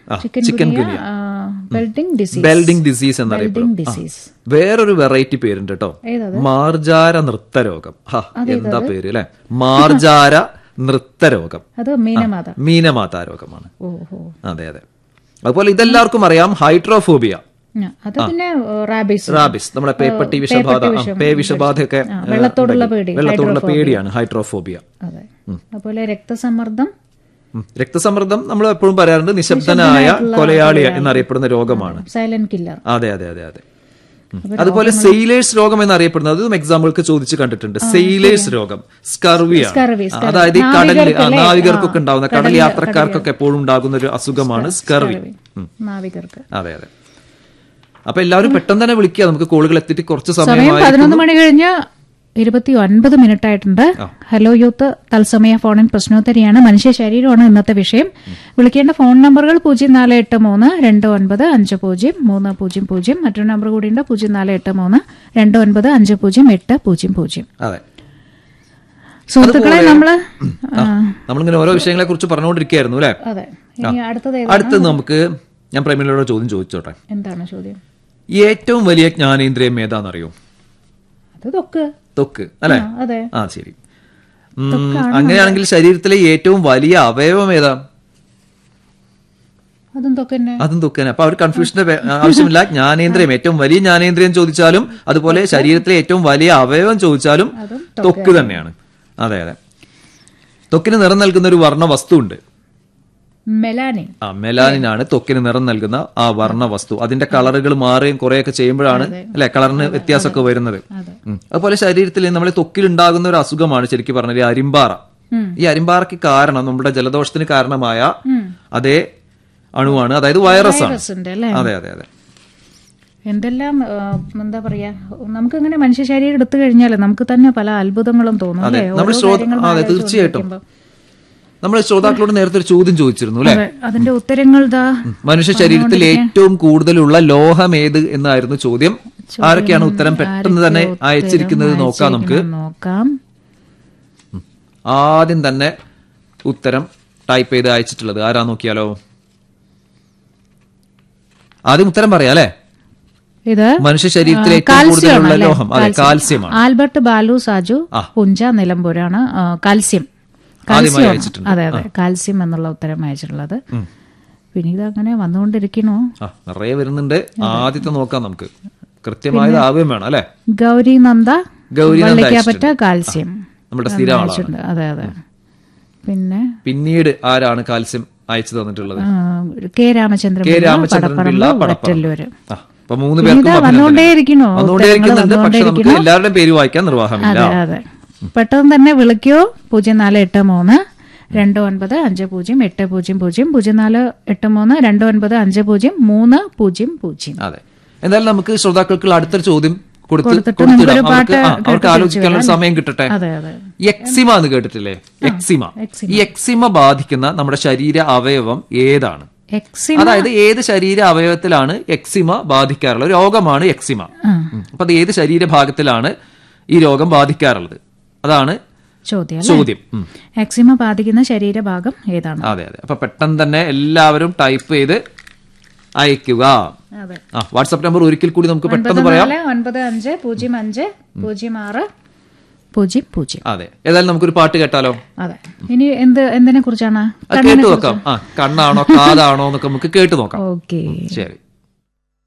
Chicken chicken ഗുനിയ bending disease bending disease എന്നറിയപ്പെടും bending disease വേറൊരു വെറൈറ്റി പേരുണ്ട് കേട്ടോ ഏതത്? മാർജാര നൃത്തരോഗം ഹാ, എന്താ പേര് അല്ലെ മാർജാര നൃത്തരോഗം അത് മീനമാത മീനമാതാ രോഗമാണ് ഓഹോ അതെ അതെ അതുപോലെ ഇതെല്ലാവർക്കും അറിയാം ഹൈഡ്രോഫോബിയ ആ, അത് പിന്നെ റാബീസ് റാബിസ് നമ്മുടെ പേപ്പട്ടി വിഷബാധ ആ, പേ വിഷബാധയൊക്കെ ആ, വെള്ളത്തോടുള്ള ഉണ്ടെങ്കിൽ പേടി, വെള്ളത്തോടുള്ള പേടിയാണ് ഹൈഡ്രോഫോബിയ അതെ അതുപോലെ രക്തസമ്മർദ്ദം ഉം. രക്തസമ്മർദ്ദം നമ്മൾ എപ്പോഴും പറയാറുണ്ട് നിശബ്ദനായ കൊലയാളി എന്നറിയപ്പെടുന്ന രോഗമാണ് സൈലന്റ് കില്ലർ അതെ അതെ അതെ അതെ ഉം. അതുപോലെ സെയിലേഴ്സ് രോഗം എന്നറിയപ്പെടുന്നത് അതും എക്സാമ്പിൾക്ക് ചോദിച്ച് കണ്ടിട്ടുണ്ട് സെയിലേഴ്സ് രോഗം സ്കർവിയാണ് സ്കർവി, ആ, അതായത് ഈ കടലിൽ ആ, നാവികർക്കൊക്കെ ഉണ്ടാവുന്ന കടൽ യാത്രക്കാർക്കൊക്കെ എപ്പോഴും ഉണ്ടാകുന്ന ഒരു അസുഖമാണ് സ്കർവി ഉം. നാവികർക്ക് അതെ അതെ അപ്പൊ എല്ലാവരും പെട്ടെന്ന് തന്നെ വിളിക്കുക നമുക്ക് കോളുകൾ എത്തിയിട്ട് കുറച്ച് സമയം സമയമായി പതിനൊന്ന് മണി കഴിഞ്ഞ് ഇരുപത്തി ഒൻപത് മിനിറ്റ് ആയിട്ടുണ്ട് ഹലോ യൂത്ത് തത്സമയ ഫോണിൻ പ്രശ്നോത്തരിയാണ് മനുഷ്യ ശരീരമാണ് ഇന്നത്തെ വിഷയം വിളിക്കേണ്ട ഫോൺ നമ്പറുകൾ പൂജ്യം നാല് എട്ട് മൂന്ന് രണ്ട് ഒൻപത് അഞ്ച് പൂജ്യം മൂന്ന് പൂജ്യം പൂജ്യം മറ്റൊരു നമ്പർ കൂടിയുണ്ട് പൂജ്യം നാല് എട്ട് മൂന്ന് രണ്ട് ഒൻപത് അഞ്ച് പൂജ്യം എട്ട് പൂജ്യം പൂജ്യം അതെ സുഹൃത്തുക്കളെ നമ്മള് ആ, നമ്മളിങ്ങനെ ഓരോ വിഷയങ്ങളെ കുറിച്ച് പറഞ്ഞുകൊണ്ടിരിക്കുകയായിരുന്നു അല്ലെ അതെ ഇനി അടുത്തത് ഏതാ? അടുത്തത് നമുക്ക് ഞാൻ പ്രേമിലൂടെ ചോദ്യം ചോദിച്ചോട്ടെ എന്താണ് ചോദ്യം ഏറ്റവും വലിയ ജ്ഞാനേന്ദ്രിയം ഏതാണെന്നറിയോ അത് തൊക്ക് തൊക്ക് അല്ലെ ആ, അതെ ആ ശരി ഉം, അങ്ങനെയാണെങ്കിൽ ശരീരത്തിലെ ഏറ്റവും വലിയ അവയവം ഏതാ അതും തൊക്ക് തന്നെ അതും തൊക്കനെ അപ്പൊ അവർ കൺഫ്യൂഷന്റെ വേ- ആവശ്യമില്ല ജ്ഞാനേന്ദ്രിയം ഏറ്റവും വലിയ ജ്ഞാനേന്ദ്രിയം ചോദിച്ചാലും അതുപോലെ ശരീരത്തിലെ ഏറ്റവും വലിയ അവയവം ചോദിച്ചാലും തൊക്ക് തന്നെയാണ് അതെ അതെ തൊക്കിന് നിറം നൽകുന്ന ഒരു വർണ്ണ വസ്തു ഉണ്ട് മെലാനിൻ ആ മെലാനിനാണ് ത്വക്കിന് നിറം നൽകുന്ന ആ വർണ്ണ വസ്തു അതിന്റെ കളറുകൾ മാറുകയും കുറെയൊക്കെ ചെയ്യുമ്പോഴാണ് അല്ലെ കളറിന് വ്യത്യാസമൊക്കെ വരുന്നത് അതെ. ഉം. അതുപോലെ ശരീരത്തിൽ നമ്മുടെ ത്വക്കിൽ ഉണ്ടാകുന്ന ഒരു അസുഖമാണ് ശരിക്കും പറഞ്ഞാൽ ഈ അരിമ്പാറ ഉം. ഈ അരിമ്പാറയ്ക്ക് കാരണം നമ്മുടെ ജലദോഷത്തിന് കാരണമായ അതേ അണുവാണ് അതായത് വൈറസ് ആണ് വൈറസ് ഉണ്ട് അല്ലേ അതെ അതെ അതെ എന്തെല്ലാം ആ, എന്താ പറയാ നമുക്കങ്ങനെ മനുഷ്യ ശരീരം എടുത്തു കഴിഞ്ഞാൽ നമുക്ക് തന്നെ പല അത്ഭുതങ്ങളും തോന്നും അല്ലേ നമ്മൾ ഓരോ ശ്രോ- കാര്യങ്ങൾ അതെ ആലോചിച്ച് തീർച്ചയായിട്ടും കൊണ്ടിരിക്കുമ്പോ. നമ്മൾ ശ്രോതാക്കളോട് നേരത്തെ ഒരു ചോദ്യം ചോദിച്ചിരുന്നു അല്ലെ അതെ, അതിന്റെ ഉത്തരങ്ങൾ ദാ മനുഷ്യ ശരീരത്തിൽ ഏറ്റവും കൂടുതലുള്ള ലോഹം ഏത് എന്നായിരുന്നു ചോദ്യം ആരൊക്കെയാണ് ഉത്തരം പെട്ടെന്ന് തന്നെ അയച്ചിരിക്കുന്നത് നോക്കാം നമുക്ക് നോക്കാം ആദ്യം തന്നെ ഉത്തരം ടൈപ്പ് ചെയ്ത് അയച്ചിട്ടുള്ളത് ആരാ നോക്കിയാലോ ആദ്യം ഉത്തരം പറയാം അല്ലെ ഇത് മനുഷ്യ ശരീരത്തിൽ ഏറ്റവും കാൽസ്യം കൂടുതലുള്ള ആണല്ലേ? ലോഹം അതെ കാൽസ്യമാണ് ആൽബർട്ട് ബാലു സാജു പുഞ്ച നിലമ്പൂരാണ് ആ, കാൽസ്യം ആദ്യമായി കാൽസ്യം അയച്ചിട്ടുണ്ട്. അതെ അതെ കാൽസ്യം എന്നുള്ള ഉത്തരം അയച്ചിട്ടുള്ളത് പിന്നെ ഇത് അങ്ങനെ വന്നുകൊണ്ടിരിക്കണോ ആ നിറയെ വരുന്നുണ്ട് ആദ്യത്തെ നോക്കാം നമുക്ക് കൃത്യമായത് ആവുകയും വേണം അല്ലെ ഗൗരി നന്ദ ഗൗരി നന്ദ വള്ളിക്കാപ്പറ്റ കാൽസ്യം നമ്മുടെ സ്ഥിരം ആളാണ് അയച്ചിട്ടുണ്ട് അതെ അതെ പിന്നെ പിന്നീട് ആരാണ് കാൽസ്യം അയച്ചു തന്നിട്ടുള്ളത് ആ, കെ രാമചന്ദ്രൻ കെ പിള്ള, രാമചന്ദ്രൻ പിള്ള പടപ്പറമ്പ് പടപ്പറമ്പ് വറ്റല്ലൂര് ആ, അപ്പൊ മൂന്ന് ഇതാ പേർക്കും വന്നുകൊണ്ടേയിരിക്കണോ? വന്നുകൊണ്ടേയിരിക്കുന്നുണ്ട് ഉത്തരങ്ങൾ പക്ഷെ നമുക്ക് വന്നുകൊണ്ടേയിരിക്കണോ? എല്ലാവരുടെയും പേര് വായിക്കാൻ നിർവാഹമില്ല അതെ അതെ പെട്ടെന്ന് തന്നെ വിളിക്കൂ പൂജ്യം നാല് എട്ട് മൂന്ന് രണ്ട് ഒൻപത് അഞ്ച് പൂജ്യം എട്ട് പൂജ്യം പൂജ്യം പൂജ്യം നാല് എട്ട് മൂന്ന് രണ്ട് ഒൻപത് അഞ്ച് പൂജ്യം മൂന്ന് പൂജ്യം പൂജ്യം അതെ എന്തായാലും നമുക്ക് ശ്രോതാക്കൾക്ക് അടുത്തൊരു ചോദ്യം കൊടുത്ത് കൊടുത്തിട്ട് കൊടുത്തിടാം നമുക്കൊരു അവർക്ക് പാട്ട് ആ, അവർക്ക് കേട്ട് ആലോചിക്കാനുള്ള സമയം കിട്ടട്ടെ അതെ അതെ എക്സിമ എന്ന് കേട്ടിട്ടില്ലേ എക്സിമ എക്സിമ. ഈ എക്സിമ ബാധിക്കുന്ന നമ്മുടെ ശരീര അവയവം ഏതാണ് എക്സിം അതായത് ഏത് ശരീര അവയവത്തിലാണ് എക്സിമ ബാധിക്കാറുള്ളത് രോഗമാണ് എക്സിമ ഉം. അപ്പൊ അത് ഏത് ശരീരഭാഗത്തിലാണ് ഈ രോഗം ബാധിക്കാറുള്ളത് അതാണ് ചോദ്യം അല്ലേ? ചോദ്യം ഉം. എക്സിമ ബാധിക്കുന്ന ശരീരഭാഗം ഏതാണ് അതെ അതെ അപ്പൊ പെട്ടെന്ന് തന്നെ എല്ലാവരും ടൈപ്പ് ചെയ്ത് അയക്കുക അതെ ആ വാട്സാപ്പ് നമ്പർ ഒരിക്കൽ കൂടി നമുക്ക് ഒൻപത് പെട്ടെന്ന് പറയാം നാല് ഒൻപത് അഞ്ച് പൂജ്യം അഞ്ച് പൂജ്യം ആറ് പൂജ്യം പൂജ്യം അതെ ഏതായാലും നമുക്കൊരു പാട്ട് കേട്ടാലോ അതെ ഇനി എന്ത് എന്തിനെ കുറിച്ചാണ് അത് കേട്ടു നോക്കാം ആ കണ്ണാണോ കാതാണോ എന്നൊക്കെ നമുക്ക് കേട്ടു നോക്കാം ഓക്കെ ശരി